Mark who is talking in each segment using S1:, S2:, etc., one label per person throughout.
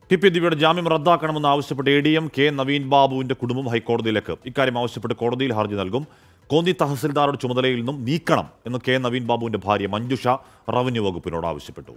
S1: T P ദിവ്യയുടെ ജാമ്യം റദ്ദാക്കണമെന്ന് ആവശ്യപ്പെട്ട് A D M K Naveen ബാബുവിന്റെ കുടുംബം ഹൈക്കോടതിയിലേക്ക് ഇക്കാര്യം ആവശ്യപ്പെട്ട് കോടതിയിൽ ഹർജി നൽകും കോന്നി തഹസിൽദാറുടെ ചുമതലയിൽ നിന്നും നീക്കണം എന്ന് കെ നവീൻ ബാബുവിന്റെ ഭാര്യ മഞ്ജുഷ റവന്യൂ വകുപ്പിനോട് ആവശ്യപ്പെട്ടു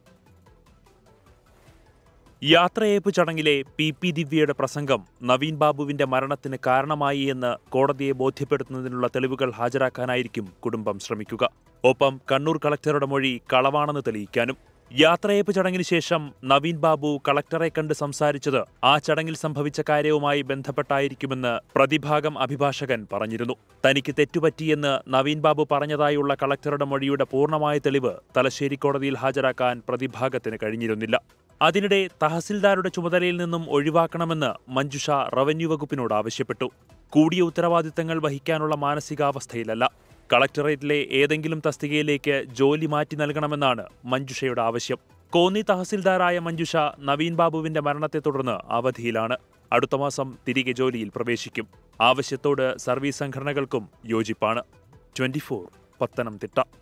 S2: യാത്രയയപ്പ് ചടങ്ങിലെ പി പി ദിവ്യയുടെ പ്രസംഗം നവീൻ ബാബുവിന്റെ മരണത്തിന് കാരണമായി എന്ന് കോടതിയെ ബോധ്യപ്പെടുത്തുന്നതിനുള്ള തെളിവുകൾ ഹാജരാക്കാനായിരിക്കും കുടുംബം ശ്രമിക്കുക ഒപ്പം കണ്ണൂർ കളക്ടറുടെ മൊഴി കളവാണെന്ന് തെളിയിക്കാനും യാത്രയയപ്പ് ചടങ്ങിന് ശേഷം നവീൻ ബാബു കളക്ടറെ കണ്ട് സംസാരിച്ചത് ആ ചടങ്ങിൽ സംഭവിച്ച കാര്യവുമായി ബന്ധപ്പെട്ടായിരിക്കുമെന്ന് പ്രതിഭാഗം അഭിഭാഷകൻ പറഞ്ഞിരുന്നു തനിക്ക് തെറ്റുപറ്റിയെന്ന് നവീൻ ബാബു പറഞ്ഞതായുള്ള കളക്ടറുടെ മൊഴിയുടെ പൂർണ്ണമായ തെളിവ് തലശ്ശേരി കോടതിയിൽ ഹാജരാക്കാൻ പ്രതിഭാഗത്തിന് കഴിഞ്ഞിരുന്നില്ല അതിനിടെ തഹസിൽദാരുടെ ചുമതലയിൽ നിന്നും ഒഴിവാക്കണമെന്ന് മഞ്ജുഷ റവന്യൂ വകുപ്പിനോട് ആവശ്യപ്പെട്ടു കൂടിയ ഉത്തരവാദിത്തങ്ങൾ വഹിക്കാനുള്ള മാനസികാവസ്ഥയിലല്ല കളക്ടറേറ്റിലെ ഏതെങ്കിലും തസ്തികയിലേക്ക് ജോലി മാറ്റി നൽകണമെന്നാണ് മഞ്ജുഷയുടെ ആവശ്യം കോന്നി തഹസിൽദാരായ മഞ്ജുഷ നവീൻ ബാബുവിന്റെ മരണത്തെ തുടർന്ന് അവധിയിലാണ് അടുത്ത മാസം തിരികെ ജോലിയിൽ പ്രവേശിക്കും ആവശ്യത്തോട് സർവീസ് സംഘടനകൾക്കും യോജിപ്പാണ് ട്വന്റി പത്തനംതിട്ട